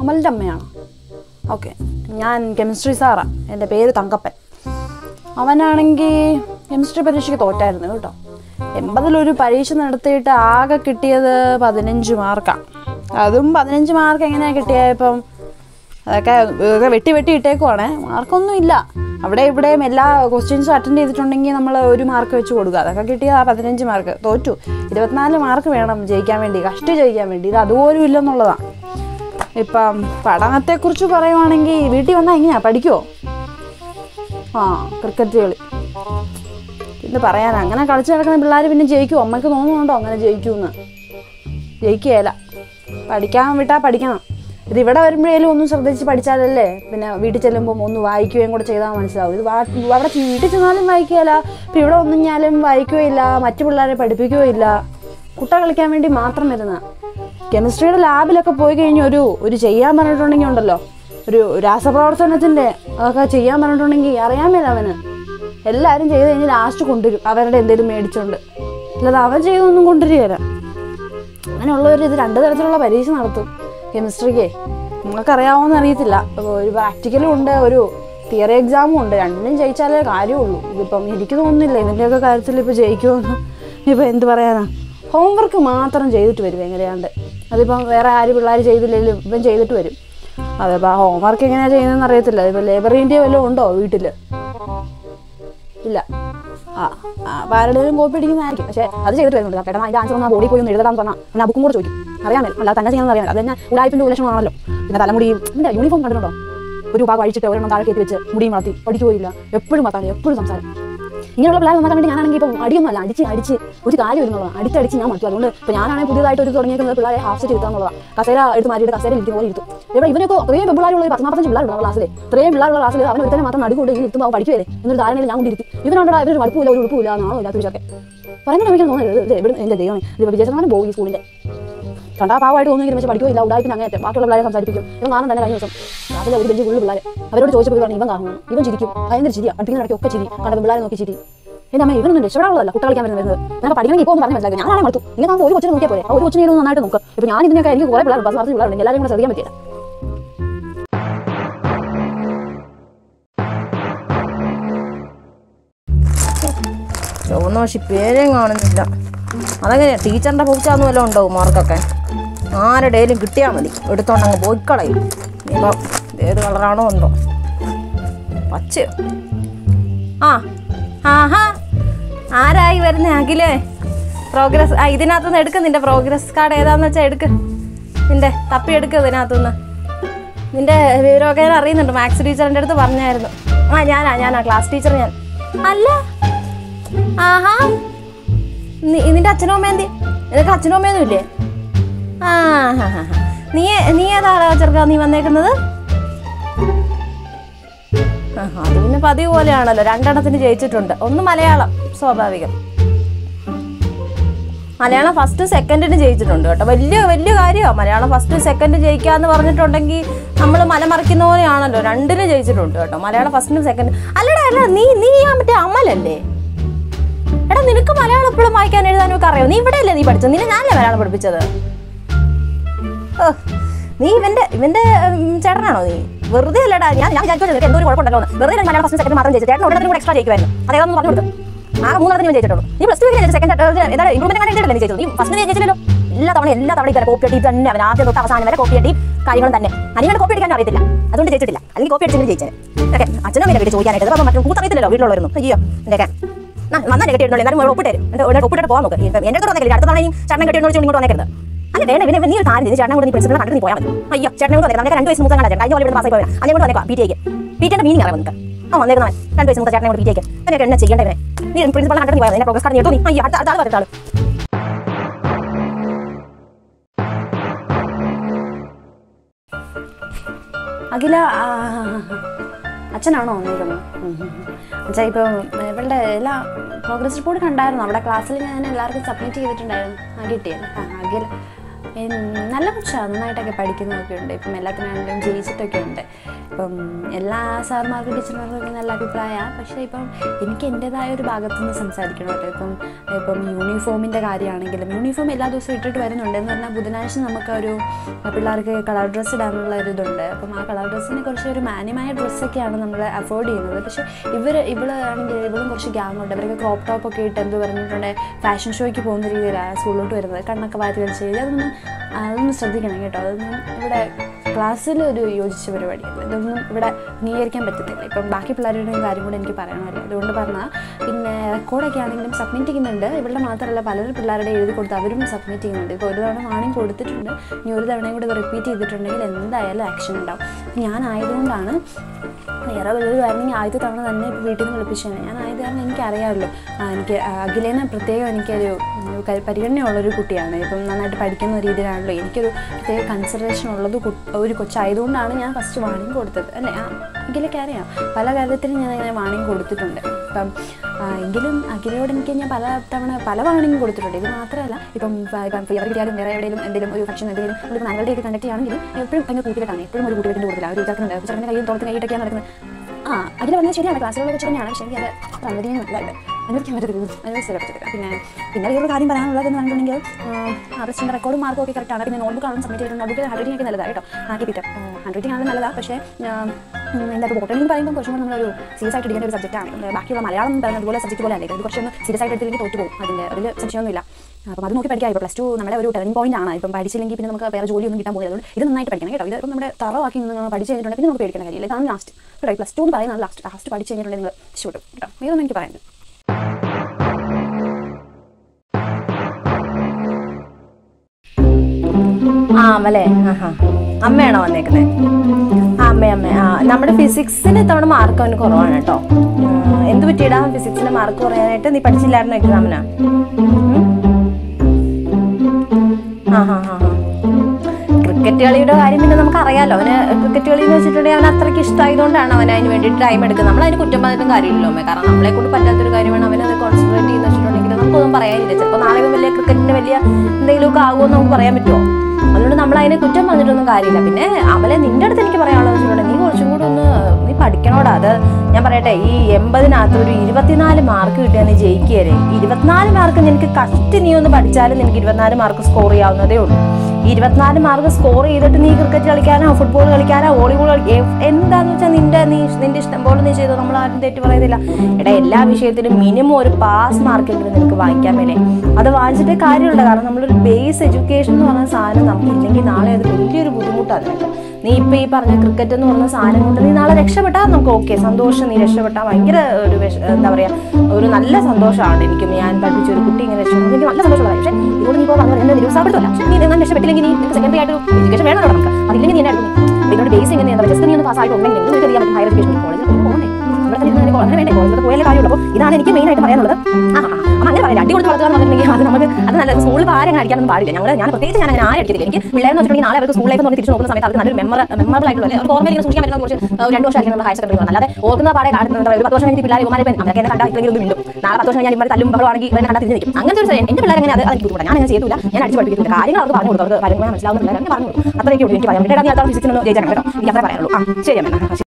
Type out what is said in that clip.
അമലിൻ്റെ അമ്മയാണോ ഓക്കെ ഞാൻ chemistry Sarah എൻ്റെ പേര് തങ്കപ്പൻ അവനാണെങ്കിൽ കെമിസ്ട്രി പരീക്ഷയ്ക്ക് തോറ്റായിരുന്നു കേട്ടോ എൺപതിലൊരു പരീക്ഷ നടത്തിയിട്ട് ആകെ കിട്ടിയത് പതിനഞ്ച് മാർക്കാണ് അതും പതിനഞ്ച് മാർക്ക് എങ്ങനെയാണ് കിട്ടിയത് ഇപ്പം അതൊക്കെ ഇതൊക്കെ വെട്ടി വെട്ടി ഇട്ടേക്കുവാണ് മാർക്കൊന്നും ഇല്ല അവിടെ ഇവിടെയും എല്ലാ ക്വസ്റ്റ്യൻസും അറ്റൻഡ് ചെയ്തിട്ടുണ്ടെങ്കിൽ നമ്മൾ ഒരു മാർക്ക് വെച്ച് കൊടുക്കുക അതൊക്കെ കിട്ടിയത് ആ പതിനഞ്ച് മാർക്ക് തോറ്റു ഇരുപത്തിനാല് മാർക്ക് വേണം ജയിക്കാൻ വേണ്ടി കഷ്ടി ജയിക്കാൻ വേണ്ടി ഇത് അതുപോലും ഇല്ലെന്നുള്ളതാണ് ഇപ്പം പഠനത്തെക്കുറിച്ച് പറയുവാണെങ്കിൽ വീട്ടിൽ വന്നാൽ എങ്ങനെയാ പഠിക്കുമോ ആ ക്രിക്കറ്റ് കളി എന്ത് പറയാനാ അങ്ങനെ കളിച്ച് നടക്കുന്ന പിള്ളേർ പിന്നെ ജയിക്കുമോ അമ്മയ്ക്ക് തോന്നുന്നുണ്ടോ അങ്ങനെ ജയിക്കുമെന്ന് ജയിക്കുകയില്ല പഠിക്കാൻ വിട്ടാൽ പഠിക്കണം ഇത് ഇവിടെ വരുമ്പോഴേലും ഒന്നും ശ്രദ്ധിച്ച് പഠിച്ചാലല്ലേ പിന്നെ വീട്ടിൽ ചെല്ലുമ്പോൾ ഒന്ന് വായിക്കുകയും കൂടെ ചെയ്താൽ മനസ്സിലാവും ഇത് വാ- അവിടെ ചെ- വീട്ടിൽ ചെന്നാലും വായിക്കുകയില്ല ഇപ്പം ഇവിടെ ഒന്നിഞ്ഞാലും വായിക്കുകയില്ല മറ്റു പിള്ളേരെ പഠിപ്പിക്കുകയില്ല കുട്ട കളിക്കാൻ വേണ്ടി മാത്രം വരുന്ന കെമിസ്ട്രിയുടെ ലാബിലൊക്കെ പോയി കഴിഞ്ഞ് ഒരു ഒരു ചെയ്യാൻ പറഞ്ഞിട്ടുണ്ടെങ്കിൽ ഉണ്ടല്ലോ ഒരു രാസപ്രവർത്തനത്തിൻ്റെ അതൊക്കെ ചെയ്യാൻ പറഞ്ഞിട്ടുണ്ടെങ്കിൽ അറിയാൻ മേല അവന് എല്ലാവരും ചെയ്ത് കഴിഞ്ഞ് ലാസ്റ്റ് കൊണ്ടുവരും അവരുടെ എന്തെങ്കിലും മേടിച്ചോണ്ട് അല്ലാതെ അവൻ ചെയ്തൊന്നും കൊണ്ടുവരികയില്ല അങ്ങനെയുള്ളവർ ഇത് രണ്ട് തരത്തിലുള്ള പരീക്ഷ നടത്തും കെമിസ്ട്രിക്ക് നിങ്ങൾക്കറിയാവോന്ന് അറിയത്തില്ല അപ്പോൾ ഒരു പ്രാക്ടിക്കലും ഉണ്ട് ഒരു തിയറി എക്സാമും ഉണ്ട് രണ്ടും ജയിച്ചാലേ കാര്യമുള്ളൂ ഇതിപ്പം എനിക്ക് തോന്നുന്നില്ല ഇതിൻ്റെയൊക്കെ കാര്യത്തിൽ ഇപ്പോൾ ജയിക്കുമെന്ന് ഇപ്പം എന്ത് പറയാനാ ഹോംവർക്ക് മാത്രം ചെയ്തിട്ട് വരും എങ്ങനെയാണ്ട് അതിപ്പം വേറെ ആര് പിള്ളേർ ചെയ്തില്ലെങ്കിലും ഇപ്പം ചെയ്തിട്ട് വരും അതിപ്പോൾ ആ ഹോംവർക്ക് എങ്ങനെയാണ് ചെയ്യുന്നതെന്ന് അറിയത്തില്ല ഇപ്പോൾ ലേബർ ഇന്ത്യ വല്ലതും ഉണ്ടോ വീട്ടിൽ ഇല്ല ആ ആ, അപ്പോൾ ആരുടെയും കോപ്പി അടിക്കുന്നതായിരിക്കും പക്ഷേ അത് ചെയ്തിട്ട് വരുന്നുണ്ട് ചേട്ടാ അതിൻ്റെ ആൻസർ ഒന്ന് ബോഡി പോയി ഒന്ന് എഴുതാൻ പറഞ്ഞാൽ ഞാൻ ബുക്കും കൂടെ ചോദിക്കും അറിയാമല്ലോ അല്ലാതെ തന്നെ ചെയ്യാൻ അറിയാമല്ലോ അത് തന്നെ ഉടായ്പിൻ്റെ ഉലക്ഷണമാണല്ലോ പിന്നെ തലമുടിയും എൻ്റെ യൂണിഫോം കണ്ടിട്ടുണ്ടോ ഒരു ഭാഗം അഴിച്ചിട്ട് ഒരെണ്ണം താഴെ കയറ്റി വെച്ച് മുടിയും വളർത്തി പഠിക്കുകയില്ല എപ്പോഴും വർത്താനം എപ്പോഴും സംസാരം ഇങ്ങനെയുള്ള പിള്ളേർ നന്നാക്കാൻ വേണ്ടി ഞാനാണെങ്കിൽ ഇപ്പം അടിയൊന്നുമല്ല അടിച്ച് അടിച്ച് ഒരു കാര്യം എന്നുള്ളതാണ് അടിച്ചടിച്ച് ഞാൻ മടുത്തു അതുകൊണ്ട് ഇപ്പോൾ ഞാനാണെങ്കിൽ പുതിയതായിട്ട് ഒരു തുടങ്ങിയിരിക്കുന്നത് പിള്ളേരെ ഹാഫ് സെറ്റ് ഇരുത്താന്നുള്ളതാണ് കസേര എടുത്ത് മാറ്റിയിട്ട് കസേര ഇരിക്കുന്ന പോലെ ഇരുത്തും ഇവിടെ ഇവനൊക്കെ അത്രയും പെമ്പിള്ളാരുള്ള ഒരു പത്ത് നാൽപ്പത്തഞ്ച് പിള്ളേരുള്ള ക്ലാസ്സിൽ ഇത്രയും പിള്ളേരുള്ള ക്ലാസ്സിൽ അവൻ ഒരുത്തനെ മാത്രം നടുക്കൊണ്ട് ഈ ഇരുത്തുമ്പോൾ അവൻ പഠിക്കുവരെ എന്നൊരു ധാരണയിൽ ഞാൻ കൊണ്ടിരുത്തി ഇവനുണ്ടോ ഇവരൊരു വടുപ്പില്ല ഒരു ഉടുപ്പില്ല നാളോ ഇല്ലാത്തൊരു ചൊക്കെ പറയുന്നത് എനിക്ക് തോന്നുന്നത് ഇത് ഇവിടെ എൻ്റെ ദൈവമേ ഇത് വിജയശതമാനം പോകും ഈ സ്കൂളിൻ്റെ കണ്ടാ പാവമായിട്ട് തോന്നുമെങ്കിലും പക്ഷേ പഠിക്കില്ല ഉടായ്പിന് അങ്ങേറ്റം ബാക്കിയുള്ള പിള്ളേരെ സംസാരിപ്പിക്കും ഇവൻ കാണാൻ തന്നെ കഴിഞ്ഞ ദിവസം അതിലെ ഒരു ബെഞ്ച് ഫുള്ള് പിള്ളേർ അവരോട് ചോദിച്ചപ്പോൾ പറഞ്ഞു ഇവൻ കാണുന്നു ഇവൻ ചിരിക്കും ഭയങ്കര ചിരിയാ പഠിപ്പിക്കുന്ന ഇടയ്ക്ക് ഒക്കെ ചിരി കണ്ടപ്പോൾ പിള്ളേരെ നോക്കി ചിരി എൻ്റെ അമ്മ ഇവനൊന്നും രക്ഷപ്പെടാനുള്ളതല്ല കുട്ടി കളിക്കാൻ വരുന്നത് ഞാൻ പഠിക്കണമെങ്കിൽ ഇപ്പോൾ ഒന്ന് പറഞ്ഞ് മനസ്സിലാക്കി ഞാനാണ് മടുത്തു ഇങ്ങനെ നമുക്ക് ഒരു കൊച്ചിനെ നോക്കിയാൽ പോലെ ആ ഒരു കൊച്ചിനെ ഒന്ന് നന്നായിട്ട് നോക്കുക ഇപ്പോൾ ഞാൻ ഇതിനൊക്കെ എനിക്ക് കുറേ പിള്ളേർ ബസ് പറഞ്ഞ പിള്ളേരുണ്ട് എല്ലാവരും കൂടെ ശ്രദ്ധിക്കാൻ പറ്റില്ല ചുവന്ന പക്ഷി പേരേം കാണുന്നില്ല അതെങ്ങനെയാ ടീച്ചറിൻ്റെ പൂച്ചാന്ന് വല്ലതും ഉണ്ടാവും മാർക്കൊക്കെ ആരുടെയും കിട്ടിയാൽ മതി എടുത്തോണ്ട് അങ്ങ് പോയിക്കളയും ഇനിയിപ്പം ഏത് കളറാണോ എന്തോ പച്ചയോ ആ ആഹാ ആരായി വരുന്ന അഖിലേ പ്രോഗ്രസ് ആ ഇതിനകത്തുനിന്ന് എടുക്ക് നിന്റെ പ്രോഗ്രസ് കാർഡ് ഏതാന്ന് വെച്ചാൽ എടുക്ക് നിന്റെ തപ്പി എടുക്ക് ഇതിനകത്തുനിന്ന് നിന്റെ വിവരമൊക്കെ ഞാൻ അറിയുന്നുണ്ട് മാത്സ് ടീച്ചറിൻ്റെ അടുത്ത് പറഞ്ഞായിരുന്നു ആ ഞാനാ ഞാനാ ക്ലാസ് ടീച്ചർ ഞാൻ അല്ല ആഹാ നി- നിന്റെ അച്ഛനും അമ്മ എന്തി നിനക്ക് അച്ഛനും അമ്മയൊന്നും ഇല്ലേ ആ ഹാ ഹാ ഹാ. നീ നീ ഏതാ ചെറുക്കാ നീ വന്നേക്കുന്നത് ആ, അത് പിന്നെ പതിവ് പോലെയാണല്ലോ രണ്ടെണ്ണത്തിന് ജയിച്ചിട്ടുണ്ട് ഒന്ന് മലയാളം സ്വാഭാവികം മലയാളം ഫസ്റ്റ് സെക്കൻഡിന് ജയിച്ചിട്ടുണ്ട് കേട്ടോ വലിയ വലിയ കാര്യമാണ് മലയാളം ഫസ്റ്റ് സെക്കൻഡ് ജയിക്കാന്ന് പറഞ്ഞിട്ടുണ്ടെങ്കിൽ നമ്മൾ മലമറിക്കുന്ന പോലെയാണല്ലോ രണ്ടിന് ജയിച്ചിട്ടുണ്ട് കേട്ടോ മലയാളം ഫസ്റ്റിനും സെക്കൻഡ് അല്ലടാ അല്ല നീ നീ ആ മറ്റേ അമലല്ലേ എടാ നിനക്ക് മലയാളം എപ്പോഴും വായിക്കാൻ എഴുതാനും ഒക്കെ അറിയാം നീ ഇവിടെയല്ലേ നീ പഠിച്ചത് നിന്നെ ഞാനല്ലേ മലയാളം പഠിപ്പിച്ചത് ഓ, നീ ഇവന്റെ ഇവന്റെ ഉം, ചേട്ടനാണോ നീ വെറുതെ അല്ലടാ ഞാൻ ഞാൻ വിചാരിച്ചു എന്തോ ഒരു കുഴപ്പമുണ്ടല്ലോ എന്ന്. വെറുതെ അല്ല മലയാളം ഫസ്റ്റ് സെക്കൻഡ് മാത്രം ജയിച്ചു ചേട്ടൻ ഒരിടത്തും കൂടെ എക്സ്ട്രാ ജയിക്കുമായിരുന്നു അതേതാന്ന് പറഞ്ഞു കൊടുത്തു ആ മൂന്നെണ്ണത്തിന് ഞാൻ ജയിച്ചിട്ടുള്ളൂ നീ പ്ലസ് ടു സെക്കൻഡ് എന്താ ഇമ്പ്രൂവ്മെന്റ് കണ്ടിട്ടില്ലേ നീ ജയിച്ചത് നീ ഫസ്റ്റ് ജയിച്ചില്ലല്ലോ എല്ലാ തവണ എല്ലാ തവണ ഇതര കോപ്പി അടി ഇത് തന്നെ അവൻ ആദ്യം തൊട്ട് അവസാനം വരെ കോപ്പി അടി കാര്യങ്ങളും തന്നെ അനിയാണ് കോപ്പി അടിക്കാൻ അറിയത്തില്ല അതുകൊണ്ട് ജയിച്ചിട്ടില്ല അല്ലെങ്കിൽ കോപ്പി അടിച്ചെങ്കിൽ ജയിച്ചേ ഓക്കെ അച്ഛനും അമ്മയെ വീട്ടിൽ ചോദിക്കാനായിട്ട് അപ്പം മറ്റും കൂത്തറിയത്തില്ലല്ലോ വീട്ടിലുള്ളവരുന്നു അയ്യോ എന്തൊക്കെ നന്നായി കെട്ടിയിട്ടുണ്ട് എല്ലാവരും ഒപ്പിട്ട് തരും എൻ്റെ ഒപ്പിട്ട് പോകാൻ നോക്ക് ഇപ്പം എൻ്റെ അടുത്ത് വന്നേക്കില്ല അടുത്ത തവണ ഈ ചേട്ടനെ കെട്ടിയിട്ട് ഇങ്ങോട്ട് വന്നേക്കരുത് അല്ല വേണ്ട പിന്നെ നീ ഒരു കാര്യം ചെയ്ത് ചേട്ടനെ കൂടെ നീ പ്രിൻസിപ്പളിനെ കണ്ടിട്ട് നീ പോയാൽ മതി അയ്യോ ചേട്ടനെ കൂടെ വന്നേക്കാം രണ്ട് വയസ്സ് മൂത്ത കണ്ടാ കഴിഞ്ഞ പോലെ ഇവിടെ പാസ്സായി പോയാൽ അതിനെ കൂടെ വന്നേക്കാം പി ടി ഐക്ക് പി ടിയുടെ മീനിങ് അറിയാം നിങ്ങൾക്ക് ആ വന്നേക്കുന്നവൻ രണ്ട് വയസ്സ് മൂത്ത ചേട്ടനെ കൂടെ പി ടി ഐക്ക് അതിനൊക്കെ എന്നെ ചെയ്യേണ്ടവനെ നീ പ്രിൻസിപ്പളിനെ കണ്ടിട്ട് നീ പോയാൽ എന്നെ പ്രോഗ്രസ് കാർഡ് നീ എടുത്തു നീ അയ്യോ അടുത്ത അടുത്ത ആൾ വരട്ടെ ആള് അഖില ആ, അച്ഛനാണോ വന്നേക്കുന്നത് അച്ഛാ ഇപ്പം ഇവളുടെ എല്ലാ പ്രോഗ്രസ് റിപ്പോർട്ട് കണ്ടായിരുന്നു അവിടെ ക്ലാസ്സിൽ ഞാൻ എല്ലാവർക്കും സബ്മിറ്റ് ചെയ്തിട്ടുണ്ടായിരുന്നു ആ കിട്ടിയത് ആ അഖില എൻ- നല്ല പക്ഷമാണ് നന്നായിട്ടൊക്കെ പഠിക്കുന്നതൊക്കെ ഉണ്ട് ഇപ്പം എല്ലാത്തിനാണെങ്കിലും ജയിച്ചിട്ടൊക്കെ ഉണ്ട് ഇപ്പം എല്ലാ സാർമാർക്കും ടീച്ചർമാർക്കും നല്ല അഭിപ്രായമാണ് പക്ഷേ ഇപ്പം എനിക്ക് എൻ്റെതായ ഒരു ഭാഗത്തു നിന്ന് സംസാരിക്കണമല്ലോ ഇപ്പം ഇപ്പം യൂണിഫോമിൻ്റെ കാര്യമാണെങ്കിലും യൂണിഫോം എല്ലാ ദിവസവും ഇട്ടിട്ട് വരുന്നുണ്ട് എന്ന് പറഞ്ഞാൽ ബുധനാഴ്ച നമുക്ക് ഒരു പിള്ളേർക്ക് കളർ ഡ്രസ്സ് ഇടാനുള്ള ഒരു ഇതുണ്ട് അപ്പം ആ കളർ ഡ്രസ്സിന് കുറച്ച് ഒരു മാന്യമായ ഡ്രസ്സൊക്കെയാണ് നമ്മൾ അഫോർഡ് ചെയ്യുന്നത് പക്ഷേ ഇവർ ഇവള് ആണെങ്കിൽ ഇവളും കുറച്ച് ഗ്യാങ് ഉണ്ട് അവരൊക്കെ ക്രോപ്പ് ടോപ്പ് ഒക്കെ ഇട്ട് എന്ത് പറഞ്ഞിട്ടുണ്ടെങ്കിൽ ഫാഷൻ ഷോയ്ക്ക് പോകുന്ന രീതിയിലാണ് സ്കൂളിലോട്ട് വരുന്നത് കണ്ണൊക്കെ വാരി വലിച്ച് കഴിഞ്ഞാൽ അതൊന്നും അതൊന്നും ശ്രദ്ധിക്കണം കേട്ടോ അതൊന്നും ഇവിടെ ക്ലാസ്സിൽ ഒരു യോജിച്ച പരിപാടിയല്ല ഇതൊന്നും ഇവിടെ അംഗീകരിക്കാൻ പറ്റത്തില്ല ഇപ്പം ബാക്കി പിള്ളേരുടെ കാര്യം കൂടെ എനിക്ക് പറയണമല്ലോ അതുകൊണ്ട് പറഞ്ഞാൽ പിന്നെ റെക്കോർഡൊക്കെ ആണെങ്കിലും സബ്മിറ്റ് ചെയ്യുന്നുണ്ട് ഇവരുടെ മാത്രമല്ല പലരും പിള്ളേരുടെ എഴുതി കൊടുത്ത് അവരും സബ്മിറ്റ് ചെയ്യുന്നുണ്ട് ഇപ്പോൾ ഒരു തവണ വാണിംഗ് കൊടുത്തിട്ടുണ്ട് ഇനി ഒരു തവണയും കൂടി റിപ്പീറ്റ് ചെയ്തിട്ടുണ്ടെങ്കിൽ എന്തായാലും ആക്ഷൻ ഉണ്ടാവും ഞാൻ ആയതുകൊണ്ടാണ് വേറെ വല്ലൊരു ആയിരുന്നെങ്കിൽ ആദ്യത്തെ തവണ തന്നെ ഇപ്പോൾ വീട്ടിൽ നിന്ന് വിളിപ്പിച്ചാണ് ഞാൻ ആയത് കാരണം എനിക്കറിയാമല്ലോ ആ, എനിക്ക് ആ, അഖിലേനെ പ്രത്യേകം എനിക്കൊരു ഉം, ക- പരിഗണനയുള്ളൊരു കുട്ടിയാണ് ഇപ്പം നന്നായിട്ട് പഠിക്കുന്ന ഒരു രീതിയിലാണല്ലോ എനിക്കൊരു പ്രത്യേക കൺസിഡറേഷൻ ഉള്ളത് കു- ഒരു കൊച്ചായതുകൊണ്ടാണ് ഞാൻ ഫസ്റ്റ് വാണിംഗ് കൊടുത്തത് അല്ലേ ആ അഖിലൊക്കെ അറിയാം പല കാര്യത്തിലും ഞാൻ അങ്ങനെ വാണിംഗ് കൊടുത്തിട്ടുണ്ട് ഇപ്പം ആ, എങ്കിലും അഖിലയോട് എനിക്ക് ഞാൻ പല തവണ പല വാണിംഗ് കൊടുത്തിട്ടുണ്ട് ഇത് മാത്രമല്ല ഇപ്പം ഫ- ഇപ്പം ഫീവർ കിട്ടിയാലും വേറെ എവിടെയെങ്കിലും എന്തെങ്കിലും ഒരു ഫംഗ്ഷൻ എന്തെങ്കിലും നമ്മളിപ്പോൾ നാലുകളുടെ ഒക്കെ കണ്ടക്ട് ചെയ്യുകയാണെങ്കിൽ എപ്പോഴും ഭയങ്കര കൂട്ടിയിട്ടാണ് എപ്പോഴും ഒരു കൂട്ടുകെട്ടിൻ്റെ കൂടുതലാണ് ഒരു വിചാരിക്കുന്നുണ്ട് ചെറുങ്ങനെ കയ്യും തോളത്തിന് കൈയിട്ടൊക്കെയാണ് നടക്കുന്നത് ആ അതിൽ പറഞ്ഞത് ശരിയാണ് ക്ലാസ്സുകളിൽ വെച്ച് തന്നെയാണ് പക്ഷേ എനിക്ക് അത് അനുവദിക്കുന്നില്ല ഇത് അനുവദിക്കാൻ പറ്റത്തില്ല അനുവദിച്ചില്ല പറ്റത്തില്ല പിന്നെ പിന്നെ വേറൊരു കാര്യം പറയാനുള്ളത് എന്ന് പറഞ്ഞിട്ടുണ്ടെങ്കിൽ ആർട്ടിസ്റ്റിൻ്റെ റെക്കോർഡും മാർക്കും ഒക്കെ കറക്റ്റാണ് പിന്നെ നോട്ട്ബുക്ക് ആണെന്ന് സബ്മിറ്റ് ചെയ്തിട്ടുണ്ട് നോട്ട്ബുക്ക് ഹാൻഡ് റൈറ്റിംഗ് ഒക്കെ നല്ലതാണ് കേട്ടോ ആക്കി പിറ്റം ഹാൻഡ് റൈറ്റിംഗ് ആണെന്ന് നല്ലതാണ് പക്ഷേ ഉം, എന്താ ഇപ്പോൾ ബോട്ടണി എന്ന് പറയുമ്പോൾ കുറച്ചും കൂടെ നമ്മളൊരു സീരിയസ് ആയിട്ട് എടുക്കേണ്ട ഒരു സബ്ജക്റ്റാണ് ബാക്കിയുള്ള മലയാളം എന്ന് പറയുന്നത് അതുപോലെ സബ്ജക്റ്റ് പോലെ അല്ലേ ഇത് കുറച്ചൊന്ന് സീരിയസ് ആയിട്ട് എടുത്തില്ലെങ്കിൽ തോറ്റു പോകും അതിൻ്റെ അതിൽ സംശയമൊന്നുമില്ല അപ്പം അത് നോക്കി പഠിക്കാം ഇപ്പോൾ പ്ലസ് ടു നമ്മുടെ ഒരു ടേണിംഗ് പോയിന്റ് ആണ് ഇപ്പം പഠിച്ചില്ലെങ്കിൽ പിന്നെ നമുക്ക് വേറെ ജോലിയൊന്നും കിട്ടാൻ പോകുന്നത് അതുകൊണ്ട് ഇത് നന്നായിട്ട് പഠിക്കണം കേട്ടോ ഇത് ഇപ്പം നമ്മുടെ തറവാക്കി നിന്ന് പഠിച്ച് കഴിഞ്ഞിട്ടുണ്ടെങ്കിൽ പിന്നെ നമുക്ക് പേടിക്കേണ്ട കാര്യമില്ല ഇതാണ് ലാസ്റ്റ് കേട്ടോ പ്ലസ് ടു എന്ന് പറയുന്നത് ലാസ്റ്റ് ലാസ്റ്റ് പഠിച്ച് കഴിഞ്ഞിട്ടുണ്ടെങ്കിൽ നിങ്ങൾ ഇഷ്ടപ്പെട്ടു കേട്ടോ ഇതൊന്നും എനിക്ക് പറയാനുണ്ട് ആ അമ്മല്ലേ ആഹാ അമ്മയാണോ വന്നേക്കുന്നത് ആ അമ്മ അമ്മ ആ നമ്മുടെ ഫിസിക്സിന് തവണ മാർക്ക് അവന് കുറവാണ് കേട്ടോ ഉം, എന്ത് പറ്റിയിടാ ഫിസിക്സിന് മാർക്ക് കുറയാനായിട്ട് നീ പഠിച്ചില്ലായിരുന്നു എക്സാമിനാ ആ ഹാ ഹാ ഹാ ക്രിക്കറ്റ് കളിയുടെ കാര്യം പിന്നെ നമുക്ക് അറിയാലോ അവന് ക്രിക്കറ്റ് കളി എന്ന് വെച്ചിട്ടുണ്ടെങ്കിൽ അവന് അത്രയ്ക്ക് ഇഷ്ടമായതുകൊണ്ടാണ് അവൻ അതിന് വേണ്ടി ടൈം എടുക്കുന്നത് നമ്മൾ അതിന് കുറ്റം പറഞ്ഞിട്ടും കാര്യമില്ലല്ലോ അമ്മേ കാരണം നമ്മളെ കൊണ്ട് പറ്റാത്തൊരു കാര്യമാണ് അവൻ അത് കോൺസെൻട്രേറ്റ് ചെയ്യുന്ന വെച്ചിട്ടുണ്ടെങ്കിൽ നമുക്കൊന്നും പറയാനില്ല ചിലപ്പോൾ നാളെ ഇവൻ വലിയ ക്രിക്കറ്റിന് വലിയ എന്തെങ്കിലുമൊക്കെ ആകുമെന്ന് നമുക്ക് പറയാൻ പറ്റുമോ അതുകൊണ്ട് നമ്മൾ അതിനെ കുറ്റം പറഞ്ഞിട്ടൊന്നും കാര്യമില്ല പിന്നെ അമലെ നിന്റെ അടുത്ത് എനിക്ക് പറയാനുള്ളത് വെച്ചിട്ടുണ്ടെങ്കിൽ നീ കുറച്ചും കൂടെ ഒന്ന് നീ പഠിക്കണോടാ അത് ഞാൻ പറയട്ടെ ഈ എൺപതിനകത്ത് ഒരു ഇരുപത്തിനാല് മാർക്ക് കിട്ടിയാൽ നീ ജയിക്കുകയല്ലേ ഇരുപത്തിനാല് മാർക്ക് നിനക്ക് കഷ്ടി നീ ഒന്ന് പഠിച്ചാലും നിനക്ക് ഇരുപത്തിനാല് മാർക്ക് സ്കോർ ചെയ്യാവുന്നതേ ഉള്ളൂ ഇരുപത്തിനാല് മാർക്ക് സ്കോർ ചെയ്തിട്ട് നീ ക്രിക്കറ്റ് കളിക്കാനോ ഫുട്ബോൾ കളിക്കാനോ വോളിബോൾ കളി എ- എന്താന്ന് വെച്ചാൽ നിന്റെ നീ നിന്റെ ഇഷ്ടം പോലെ നീ ചെയ്തോ നമ്മൾ ആരും തെറ്റ് പറയുന്നില്ല എടാ എല്ലാ വിഷയത്തിലും മിനിമം ഒരു പാസ് മാർക്കെങ്കിലും നിനക്ക് വാങ്ങിക്കാൻ മേലെ അത് വാങ്ങിച്ചിട്ടേ കാര്യമുണ്ട് കാരണം നമ്മളൊരു ബേസ് എഡ്യൂക്കേഷൻ എന്ന് പറയുന്ന സാധനം നമുക്ക് ഇല്ലെങ്കിൽ നാളെ അത് വലിയൊരു ബുദ്ധിമുട്ടാണ് നിനക്ക് നീ ഇപ്പൊ ഈ പറഞ്ഞ ക്രിക്കറ്റ് എന്ന് പറയുന്ന സാധനം കൊണ്ട് നീ നാളെ രക്ഷപ്പെട്ടാൽ നമുക്ക് ഓക്കെ സന്തോഷം നീ രക്ഷപ്പെട്ടാൽ ഭയങ്കര ഒരു വിഷ- എന്താ പറയാ ഒരു നല്ല സന്തോഷമാണ് എനിക്കും ഞാൻ പഠിപ്പിച്ച ഒരു കുട്ടി ഇങ്ങനെ രക്ഷപ്പെടുന്നത് എനിക്ക് നല്ല സന്തോഷമുള്ള പക്ഷേ ഇതുകൊണ്ട് നീ ഇപ്പോൾ പറഞ്ഞു എന്നെ നിരുത്സാഹപ്പെടുത്തല്ല പക്ഷേ നീ ഇതെങ്ങനെ രക്ഷപ്പെട്ടില്ലെങ്കിൽ നീ നിനക്ക് സെക്കൻഡറി ആയിട്ട് എഡ്യൂക്കേഷൻ വേണമല്ലോ നമുക്ക് അതില്ലെങ്കിൽ നീ എന്നെ അടുക്കും ഇതിനോട് ബേസ് എങ്ങനെ എന്താ ജസ്റ്റ് നീ ഒന്ന് പാസ്സായിട്ടുണ്ടെങ്കിൽ നിനക്ക് ചെയ്യാൻ പറ്റും ഹയർ എഡ്യൂക്കേഷൻ കോളേജിൽ പോകണേ ഇവിടെ തന്നെ ഇരുന്ന് നിനക്ക് അങ്ങനെ വേണ്ടേ കോളേജിൽ പോയാലേ കാര്യമുള്ളൂ അപ്പോൾ ഇതാണ് എനിക്ക് മെയിൻ ആയിട്ട് പറയാനുള്ളത് ആ ആ, ആ, അങ്ങനെ പറയാം അടി കൊടുത്ത് വളർത്തുക എന്ന് പറഞ്ഞിട്ടുണ്ടെങ്കിൽ അത് നമുക്ക് അത് നല്ല സ്കൂളിൽ ആരും അടിക്കാനൊന്നും പാടില്ല ഞങ്ങൾ ഞാൻ പ്രത്യേകിച്ച് ഞാൻ അങ്ങനെ ആരും അടിക്കത്തില്ല എനിക്ക് പിള്ളേരെന്ന് വെച്ചിട്ടുണ്ടെങ്കിൽ നാളെ അവർക്ക് സ്കൂളിലേക്ക് വന്ന് തിരിച്ചു നോക്കുന്ന സമയത്ത് അവർക്ക് നല്ലൊരു മെമ്മർ മെമ്മറബിൾ ആയിട്ടുള്ള അല്ലെങ്കിൽ അവർക്ക് ഓർമ്മയിൽ ഇങ്ങനെ സൂക്ഷിക്കാൻ പറ്റുന്ന കുറച്ച് ഏഹ്, രണ്ട് വർഷമായിരിക്കും നമ്മൾ ഹയർ സെക്കൻഡറി വന്നത് അല്ലാതെ ഓർക്കുന്ന പാടെ കാണുന്നത് ഒരു പത്ത് വർഷം കഴിഞ്ഞ് പിള്ളേർ ഇവന്മാരെ അവരൊക്കെ എന്നെ കണ്ടാൽ ഇല്ലെങ്കിൽ ഒന്നും മിണ്ടും നാളെ പത്ത് വർഷം ഞാൻ ഇവന്മാർ തല്ലും ബഹളമാണെങ്കിൽ ഇവനെ കണ്ടാൽ തിരിഞ്ഞ് നിൽക്കും അങ്ങനത്തെ ഒരു സ- എന്റെ പിള്ളേർ അങ്ങനെ അത് അത് എനിക്ക് ബുദ്ധിമുട്ടാണ് ഞാൻ അങ്ങനെ ചെയ്തില്ല ഞാൻ അടിച്ച് പഠിപ്പിക്കുന്നില്ല കാര്യങ്ങൾ അവർക്ക് പറഞ്ഞു കൊടുക്കും അവർക്ക് കാര്യങ്ങൾ മനസ്സിലാവുന്ന പിള്ളേർ അങ്ങനെ പറഞ്ഞു കൊടുക്കും അത്രയൊക്കെ ഉള്ളൂ എനിക്ക് പറയാം കേട്ടോ നീ അടുത്ത ഫിസിക്സിനൊന്ന് ജയിച്ചാൽ കേട്ടോ എനിക്ക് അത്ര പറയാനുള്ളൂ ആ ശരി അമ്മ